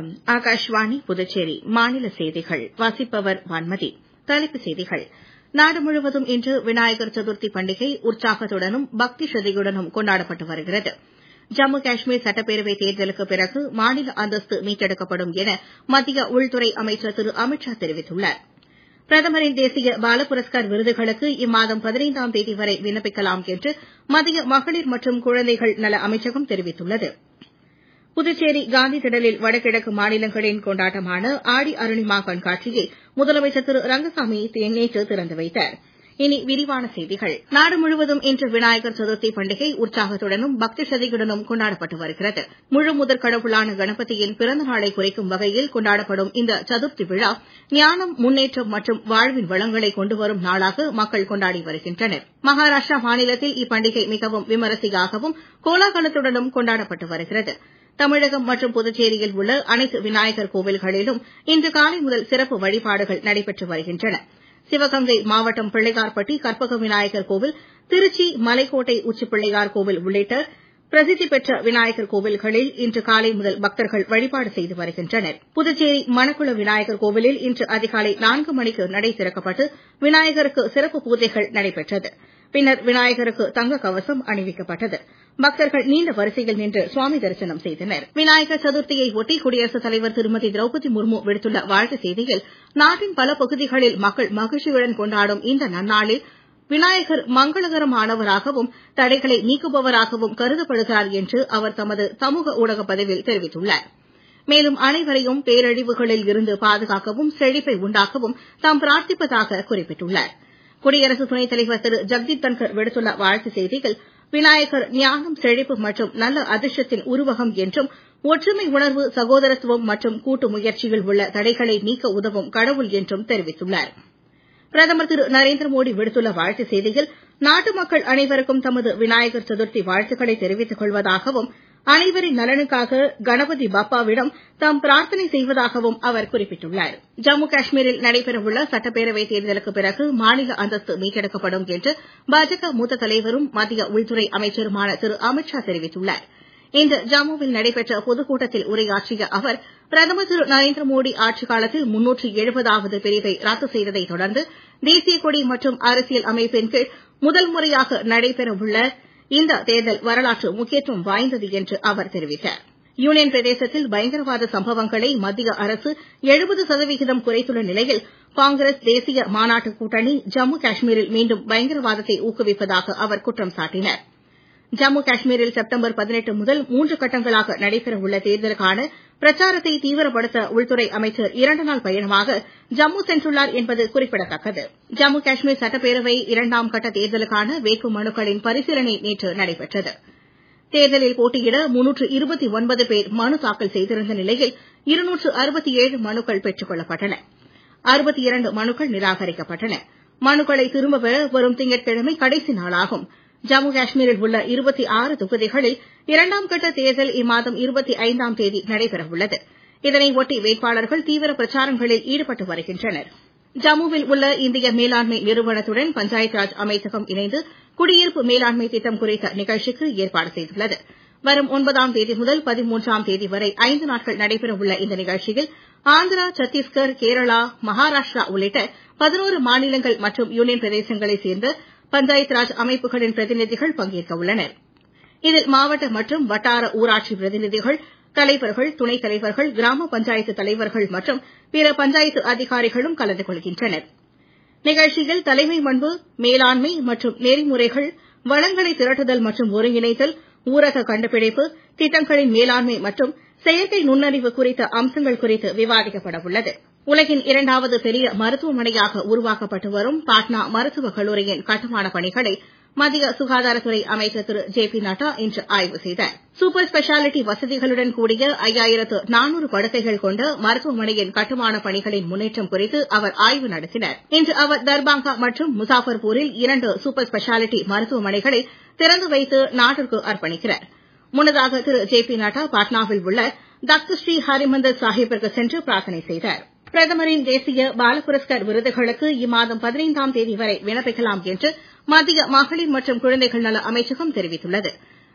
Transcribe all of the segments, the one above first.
வணக்கம் ஆகாஷ்வாணி புதுச்சேரி மாநில செய்திகள் வாசிப்பவர் வான்மதி தலைப்புச் செய்திகள் நாடு முழுவதும் இன்று விநாயகர் சதுர்த்தி பண்டிகை உற்சாகத்துடனும் பக்தி ஸ்ரத்தையுடனும் கொண்டாடப்பட்டு வருகிறது ஜம்மு காஷ்மீர் சட்டப்பேரவை தேர்தலுக்கு பிறகு மாநில அந்தஸ்து மீட்டெடுக்கப்படும் என மத்திய உள்துறை அமைச்சர் திரு அமித் ஷா தெரிவித்துள்ளார் பிரதமரின் தேசிய பால புரஸ்கார் விருதுகளுக்கு இம்மாதம் பதினைந்தாம் தேதி வரை விண்ணப்பிக்கலாம் என்று மத்திய மகளிர் மற்றும் குழந்தைகள் நல அமைச்சகம் தெரிவித்துள்ளது புதுச்சேரி காந்தி திடலில் வடகிழக்கு மாநிலங்களின் கொண்டாட்டமான ஆடி அருணிமா கண்காட்சியை முதலமைச்சர் திரு ரங்கசாமி நேற்று திறந்து வைத்தார் இனி விரிவான செய்திகள் நாடு முழுவதும் இன்று விநாயகர் சதுர்த்தி பண்டிகை உற்சாகத்துடனும் பக்தி ஸ்ரத்தையுடனும் கொண்டாடப்பட்டு வருகிறது முழு முதற் கடவுளான கணபதியின் பிறந்த நாளை குறிக்கும் வகையில் கொண்டாடப்படும் இந்த சதுர்த்தி விழா ஞானம் முன்னேற்றம் மற்றும் வாழ்வின் வளங்களை கொண்டு வரும் நாளாக மக்கள் கொண்டாடி வருகின்றனர் மகாராஷ்டிரா மாநிலத்தில் இப்பண்டிகை மிகவும் விமரிசையாகவும் கோலாகலத்துடனும் கொண்டாடப்பட்டு வருகிறது தமிழகம் மற்றும் புதுச்சேரியில் உள்ள அனைத்து விநாயகர் கோவில்களிலும் இன்று காலை முதல் சிறப்பு வழிபாடுகள் நடைபெற்று வருகின்றன சிவகங்கை மாவட்டம் பிள்ளையார்பட்டி கற்பக விநாயகர் கோவில் திருச்சி மலைக்கோட்டை உச்சிப்பிள்ளையார் கோவில் உள்ளிட்ட பிரசித்தி பெற்ற விநாயகர் கோவில்களில் இன்று காலை முதல் பக்தர்கள் வழிபாடு செய்து வருகின்றனர் புதுச்சேரி மணக்குள விநாயகர் கோவிலில் இன்று அதிகாலை நான்கு மணிக்கு நடை திறக்கப்பட்டு விநாயகருக்கு சிறப்பு பூஜைகள் நடைபெற்றது பின்னர் விநாயகருக்கு தங்க கவசம் அணிவிக்கப்பட்டது பக்தர்கள் நீண்ட வரிசையில் நின்று சுவாமி தரிசனம் செய்தனர் விநாயகர் சதுர்த்தியை ஒட்டி குடியரசுத் தலைவர் திருமதி திரௌபதி முர்மு விடுத்துள்ள வாழ்த்துச் செய்தியில் நாட்டின் பல பகுதிகளில் மக்கள் மகிழ்ச்சியுடன் கொண்டாடும் இந்த நன்னாளில் விநாயகர் மங்களகரமானவராகவும் தடைகளை நீக்குபவராகவும் கருதப்படுகிறார் என்று அவர் தமது சமூக ஊடக பதிவில் தெரிவித்துள்ளார் மேலும் அனைவரையும் பேரழிவுகளில் இருந்து பாதுகாக்கவும் செழிப்பை உண்டாக்கவும் தாம் பிரார்த்திப்பதாக குறிப்பிட்டுள்ளார் குடியரசு துணைத் தலைவர் திரு ஜக்தீப் தன்கர் விடுத்துள்ள வாழ்த்துச் செய்தியில் விநாயகர் ஞானம் செழிப்பு மற்றும் நல்ல அதிர்ஷ்டத்தின் உருவகம் என்றும் ஒற்றுமை உணர்வு சகோதரத்துவம் மற்றும் கூட்டு முயற்சியில் உள்ள தடைகளை நீக்க உதவும் கடவுள் என்றும் தெரிவித்துள்ளார் பிரதமர் திரு நரேந்திர மோடி விடுத்துள்ள வாழ்த்துச் செய்தியில் நாட்டு மக்கள் அனைவருக்கும் தமது விநாயகர் சதுர்த்தி வாழ்த்துக்களை தெரிவித்துக் கொள்வதாகவும் அனைவரின் நலனுக்காக கணபதி பாப்பாவிடம் தாம் பிரார்த்தனை செய்வதாகவும் அவர் குறிப்பிட்டுள்ளார் ஜம்மு காஷ்மீரில் நடைபெறவுள்ள சட்டப்பேரவை தேர்தலுக்கு பிறகு மாநில அந்தஸ்து மீட்டெடுக்கப்படும் என்று பாஜக மூத்த தலைவரும் மத்திய உள்துறை அமைச்சருமான திரு அமித் ஷா தெரிவித்துள்ளார் இன்று ஜம்முவில் நடைபெற்ற பொதுக்கூட்டத்தில் உரையாற்றிய அவர் பிரதமர் திரு நரேந்திர மோடி ஆட்சிக் காலத்தில் முன்னூற்று எழுபதாவது பிரிவை ரத்து செய்ததை தொடர்ந்து தேசிய கொடி மற்றும் அரசியல் அமைப்பின் கீழ் முதல் முறையாக நடைபெறவுள்ள இந்த தேர்தல் வரலாற்று முக்கியத்துவம் வாய்ந்தது என்று அவர் தெரிவித்தார் யூனியன் பிரதேசத்தில் பயங்கரவாத சம்பவங்களை மத்திய அரசு எழுபது சதவிகிதம் குறைத்துள்ள நிலையில் காங்கிரஸ் தேசிய மாநாட்டு கூட்டணி ஜம்மு காஷ்மீரில் மீண்டும் பயங்கரவாதத்தை ஊக்குவிப்பதாக அவர் குற்றம் சாட்டினார் ஜம்மு காஷ்மீரில் செப்டம்பர் பதினெட்டு முதல் மூன்று கட்டங்களாக நடைபெறவுள்ள தேர்தலுக்கான பிரச்சாரத்தை தீவிரப்படுத்த உள்துறை அமைச்சர் இரண்டு நாள் பயணமாக ஜம்மு சென்றுள்ளார் என்பது குறிப்பிடத்தக்கது ஜம்மு காஷ்மீர் சட்டப்பேரவை இரண்டாம் கட்ட தேர்தலுக்கான வேட்பு மனுக்களின் பரிசீலனை நேற்று நடைபெற்றது தேர்தலில் போட்டியிட முன்னூற்று இருபத்தி ஒன்பது பேர் மனு தாக்கல் செய்திருந்த நிலையில் இருநூற்று அறுபத்தி ஏழு மனுக்கள் பெற்றுக் கொள்ளப்பட்டன அறுபத்தி இரண்டு மனுக்கள் நிராகரிக்கப்பட்டன மனுக்களை திரும்ப பெற வரும் திங்கட்கிழமை கடைசி நாளாகும் ஜம்மு காஷ்மீரில் உள்ள இருபத்தி ஆறு தொகுதிகளில் இரண்டாம் கட்ட தேர்தல் இம்மாதம் இருபத்தி ஐந்தாம் தேதி நடைபெறவுள்ளது இதனை ஒட்டி வேட்பாளர்கள் தீவிர பிரச்சாரங்களில் ஈடுபட்டு வருகின்றனர் ஜம்முவில் உள்ள இந்திய மேலாண்மை நிறுவனத்துடன் பஞ்சாயத் ராஜ் அமைச்சகம் இணைந்து குடியிருப்பு மேலாண்மை திட்டம் குறித்த நிகழ்ச்சிக்கு ஏற்பாடு செய்துள்ளது வரும் ஒன்பதாம் தேதி முதல் பதிமூன்றாம் தேதி வரை ஐந்து நாட்கள் நடைபெறவுள்ள இந்த நிகழ்ச்சியில் ஆந்திரா சத்தீஸ்கர் கேரளா மகாராஷ்டிரா உள்ளிட்ட பதினோரு மாநிலங்கள் மற்றும் யூனியன் பிரதேசங்களைச் சேர்ந்த பஞ்சாயத் ராஜ் அமைப்புகளின் பிரதிநிதிகள் பங்கேற்க உள்ளனர் இதில் மாவட்ட மற்றும் வட்டார ஊராட்சி பிரதிநிதிகள் தலைவர்கள் துணைத் தலைவர்கள் கிராம பஞ்சாயத்து தலைவர்கள் மற்றும் பிற பஞ்சாயத்து அதிகாரிகளும் கலந்து கொள்கின்றனர் நிகழ்ச்சியில் தலைமை பண்பு மேலாண்மை மற்றும் நெறிமுறைகள் வளங்களை திரட்டுதல் மற்றும் ஒருங்கிணைத்தல் ஊரக கண்டுபிடிப்பு திட்டங்களின் மேலாண்மை மற்றும் செயற்கை நுண்ணறிவு குறித்த அம்சங்கள் குறித்து விவாதிக்கப்பட உள்ளது உலகின் இரண்டாவது பெரிய மருத்துவமனையாக உருவாக்கப்பட்டு வரும் பாட்னா மருத்துவக் கல்லூரியின் கட்டுமான பணிகளை மத்திய சுகாதாரத்துறை அமைச்சர் திரு ஜே பி நட்டா இன்று ஆய்வு செய்தார் சூப்பர் ஸ்பெஷாலிட்டி வசதிகளுடன் கூடிய ஐயாயிரத்து நானூறு படுக்கைகள் கொண்ட மருத்துவமனையின் கட்டுமான பணிகளின் முன்னேற்றம் குறித்து அவர் ஆய்வு நடத்தினார் இன்று அவர் தர்பாங்கா மற்றும் முசாஃபர்பூரில் இரண்டு சூப்பர் ஸ்பெஷாலிட்டி மருத்துவமனைகளை திறந்து வைத்து நாட்டிற்கு அர்ப்பணிக்கிறார் முன்னதாக திரு ஜே பி நட்டா பாட்னாவில் உள்ள தக்த் ஸ்ரீ ஹரிமந்தர் சாஹிப்பிற்கு சென்று பிரார்த்தனை செய்தார் பிரதமரின் தேசிய பால புரஸ்கார் விருதுகளுக்கு இம்மாதம் பதினைந்தாம் தேதி வரை விண்ணப்பிக்கலாம் என்று மத்திய மகளிர் மற்றும் குழந்தைகள் நல அமைச்சகம் தெரிவித்துள்ளது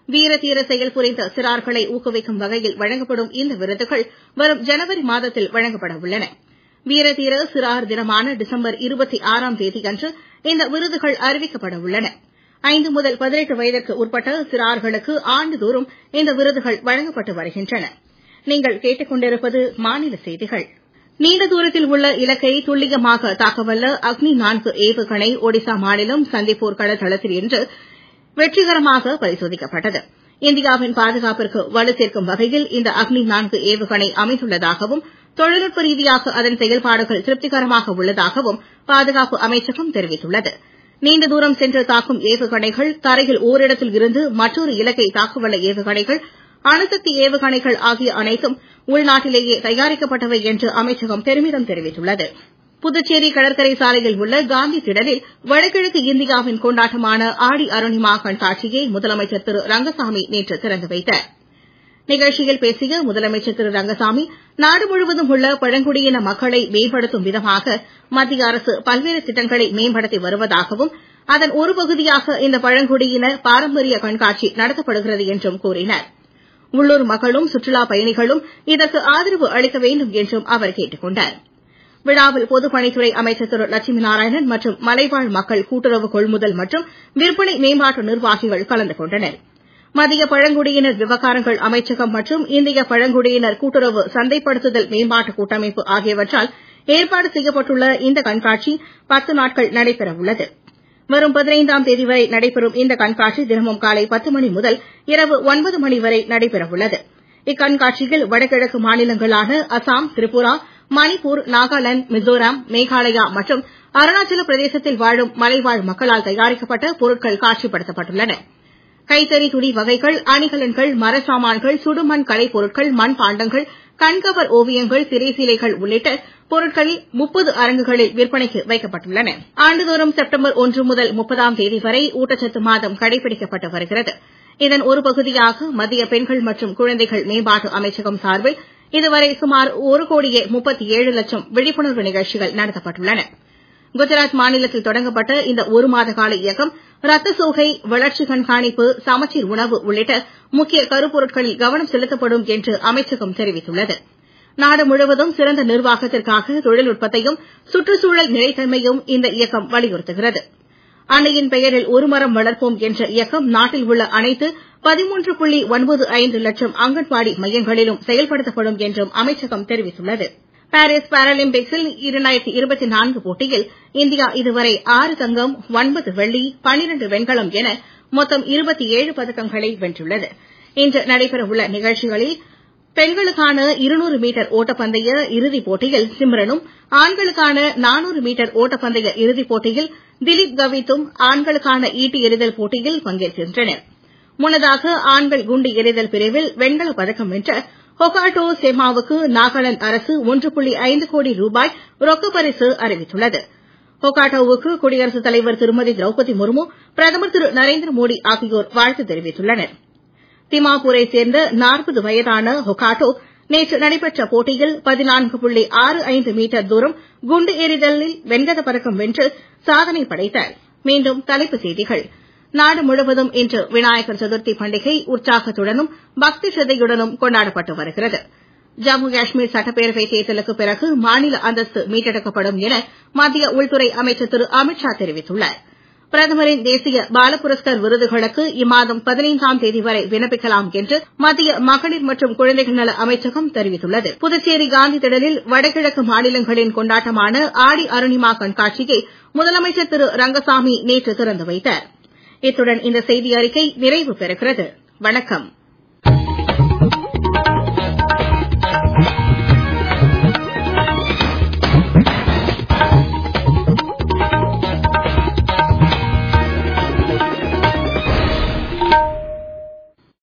வீர தீர செயல் புரிந்த சிறார்களை ஊக்குவிக்கும் வகையில் வழங்கப்படும் இந்த விருதுகள் வரும் ஜனவரி மாதத்தில் வழங்கப்பட உள்ளன வீர தீர சிறார் தினமான டிசம்பர் இருபத்தி ஆறாம் தேதியன்று இந்த விருதுகள் அறிவிக்கப்பட உள்ளன ஐந்து முதல் பதினெட்டு வயதிற்கு உட்பட்ட சிறார்களுக்கு ஆண்டுதோறும் இந்த விருதுகள் வழங்கப்பட்டு வருகின்றன நீங்கள் கேட்டுக்கொண்டிருப்பது மாநில செய்திகள் நீண்ட தூரத்தில் உள்ள இலக்கை துல்லியமாக தாக்கவல்ல அக்னி நான்கு ஏவுகணை ஒடிசா மாநிலம் சந்திப்பூர் கடற்தளத்தில் இன்று வெற்றிகரமாக பரிசோதிக்கப்பட்டது இந்தியாவின் பாதுகாப்பிற்கு வலு சேர்க்கும் வகையில் இந்த அக்னி நான்கு ஏவுகணை அமைந்துள்ளதாகவும் தொழில்நுட்ப ரீதியாக அதன் செயல்பாடுகள் திருப்திகரமாக உள்ளதாகவும் பாதுகாப்பு அமைச்சகம் தெரிவித்துள்ளது நீண்ட தூரம் சென்று தாக்கும் ஏவுகணைகள் தரையில் ஓரிடத்தில் இருந்து மற்றொரு இலக்கை தாக்கவல்ல ஏவுகணைகள் அணுசக்தி ஏவுகணைகள் ஆகிய அனைத்தும் உள்நாட்டிலேயே தயாரிக்கப்பட்டவை என்று அமைச்சகம் பெருமிதம் தெரிவித்துள்ளது புதுச்சேரி கடற்கரை சாலையில் உள்ள காந்தி திடலில் வடகிழக்கு இந்தியாவின் கொண்டாட்டமான ஆடி அருணிமா கண்காட்சியை முதலமைச்சர் திரு ரங்கசாமி நேற்று திறந்து வைத்தார் நிகழ்ச்சியில் பேசிய முதலமைச்சர் திரு ரங்கசாமி நாடு முழுவதும் உள்ள பழங்குடியின மக்களை மேம்படுத்தும் விதமாக மத்திய அரசு பல்வேறு திட்டங்களை மேம்படுத்தி வருவதாகவும் அதன் ஒரு பகுதியாக இந்த பழங்குடியின பாரம்பரிய கண்காட்சி நடத்தப்படுகிறது என்றும் கூறினார் உள்ளூர் மக்களும் சுற்றுலா பயணிகளும் இதற்கு ஆதரவு அளிக்க வேண்டும் என்றும் அவர் கேட்டுக் கொண்டார் விழாவில் பொதுப்பணித்துறை அமைச்சர் திரு லட்சுமி நாராயணன் மற்றும் மலைவாழ் மக்கள் கூட்டுறவு கொள்முதல் மற்றும் விற்பனை மேம்பாட்டு நிர்வாகிகள் கலந்து கொண்டனர் மத்திய பழங்குடியினர் விவகாரங்கள் அமைச்சகம் மற்றும் இந்திய பழங்குடியினர் கூட்டுறவு சந்தைப்படுத்துதல் மேம்பாட்டு கூட்டமைப்பு ஆகியவற்றால் ஏற்பாடு செய்யப்பட்டுள்ள இந்த கண்காட்சி பத்து நாட்கள் நடைபெற உள்ளது வரும் பதினைந்தாம் தேதி வரை நடைபெறும் இந்த கண்காட்சி தினமும் காலை பத்து மணி முதல் இரவு ஒன்பது மணி வரை நடைபெற உள்ளது இக்கண்காட்சியில் வடகிழக்கு மாநிலங்களான அசாம் திரிபுரா மணிப்பூர் நாகாலாந்து மிசோராம் மேகாலயா மற்றும் அருணாச்சல பிரதேசத்தில் வாழும் மலைவாழ் மக்களால் தயாரிக்கப்பட்ட பொருட்கள் காட்சிப்படுத்தப்பட்டுள்ளன கைத்தறி துணி வகைகள் அணிகலன்கள் மரசாமான்கள் சுடுமண் கலைப் பொருட்கள் மண் பாண்டங்கள் கண்கவர் ஓவியங்கள் திரைசீலைகள் உள்ளிட்ட பொருட்கள் முப்பது அரங்குகளில் விற்பனைக்கு வைக்கப்பட்டுள்ளன ஆண்டுதோறும் செப்டம்பர் ஒன்று முதல் முப்பதாம் தேதி வரை ஊட்டச்சத்து மாதம் கடைபிடிக்கப்பட்டு வருகிறது இதன் ஒரு பகுதியாக மத்திய பெண்கள் மற்றும் குழந்தைகள் மேம்பாட்டு அமைச்சகம் சார்பில் இதுவரை சுமார் ஒரு கோடியே முப்பத்தி ஏழு லட்சம் விழிப்புணர்வு நிகழ்ச்சிகள் நடத்தப்பட்டுள்ளன குஜராத் மாநிலத்தில் தொடங்கப்பட்ட இந்த ஒரு மாத கால இயக்கம் ரத்த சோகை வளர்ச்சி கண்காணிப்பு சமச்சீர் உணவு உள்ளிட்ட முக்கிய கருப்பொருட்களில் கவனம் செலுத்தப்படும் என்று அமைச்சகம் தெரிவித்துள்ளது நாடு முழுவதும் சிறந்த நிர்வாகத்திற்காக தொழில்நுட்பத்தையும் சுற்றுச்சூழல் நிலைத்தன்மையும் இந்த இயக்கம் வலியுறுத்துகிறது அன்னையின் பெயரில் ஒரு மரம் வளர்ப்போம் என்ற இயக்கம் நாட்டில் உள்ள அனைத்து பதிமூன்று புள்ளி ஒன்பது ஐந்து லட்சம் அங்கன்வாடி மையங்களிலும் செயல்படுத்தப்படும் என்றும் அமைச்சகம் தெரிவித்துள்ளது பாரிஸ் பாராலிம்பிக்ஸில் இரண்டாயிரத்தி இருபத்தி நான்கு போட்டியில் இந்தியா இதுவரை ஆறு தங்கம் ஒன்பது வெள்ளி பனிரண்டு வெண்கலம் என மொத்தம் இருபத்தி ஏழு பதக்கங்களை வென்றுள்ளது இன்று நடைபெறவுள்ள நிகழ்ச்சிகளில் பெண்களுக்கான இருநூறு மீட்டர் ஓட்டப்பந்தய இறுதிப் போட்டியில் சிம்ரனும் ஆண்களுக்கான நானூறு மீட்டர் ஓட்டப்பந்தய இறுதிப் போட்டியில் திலீப் கவித்தும் ஆண்களுக்கான ஈட்டி எறிதல் போட்டியில் பங்கேற்கின்றனர் முன்னதாக ஆண்கள் குண்டு எறிதல் பிரிவில் வெண்கலப் பதக்கம் வென்ற ஹொகாட்டோ செமாவுக்கு நாகாலாந்து அரசு ஒன்று புள்ளி ஐந்து கோடி ரூபாய் ரொக்கப் பரிசு அறிவித்துள்ளது ஹொகாட்டோவுக்கு குடியரசுத் தலைவர் திருமதி திரௌபதி முர்மு பிரதமர் திரு நரேந்திர மோடி ஆகியோர் வாழ்த்து தெரிவித்துள்ளனர் திமாபூரை சேர்ந்த நாற்பது வயதான ஹொகாட்டோ நேற்று நடைபெற்ற போட்டியில் பதினான்கு புள்ளி ஆறு ஐந்து மீட்டர் தூரம் குண்டு எறிதலில் வெண்கலப் பதக்கம் வென்று சாதனை படைத்தார் மீண்டும் தலைப்புச் செய்திகள் நாடு முழுவதும் இன்று விநாயகர் சதுர்த்தி பண்டிகை உற்சாகத்துடனும் பக்தி சிரத்தையுடனும் கொண்டாடப்பட்டு வருகிறது ஜம்மு காஷ்மீர் சட்டப்பேரவை தேர்தலுக்கு பிறகு மாநில அந்தஸ்து மீட்டெடுக்கப்படும் என மத்திய உள்துறை அமைச்சர் திரு அமித் ஷா தெரிவித்துள்ளார் பிரதமரின் தேசிய பால புரஸ்கார் விருதுகளுக்கு இம்மாதம் பதினைந்தாம் தேதி வரை விண்ணப்பிக்கலாம் என்று மத்திய மகளிர் மற்றும் குழந்தைகள் நல அமைச்சகம் தெரிவித்துள்ளது புதுச்சேரி காந்தி திடலில் வடகிழக்கு மாநிலங்களின் கொண்டாட்டமான ஆடி அருணிமா கண்காட்சியை முதலமைச்சர் திரு ரங்கசாமி நேற்று திறந்து வைத்தார் இத்துடன் இந்த செய்தி அறிக்கை நிறைவு பெறுகிறது வணக்கம்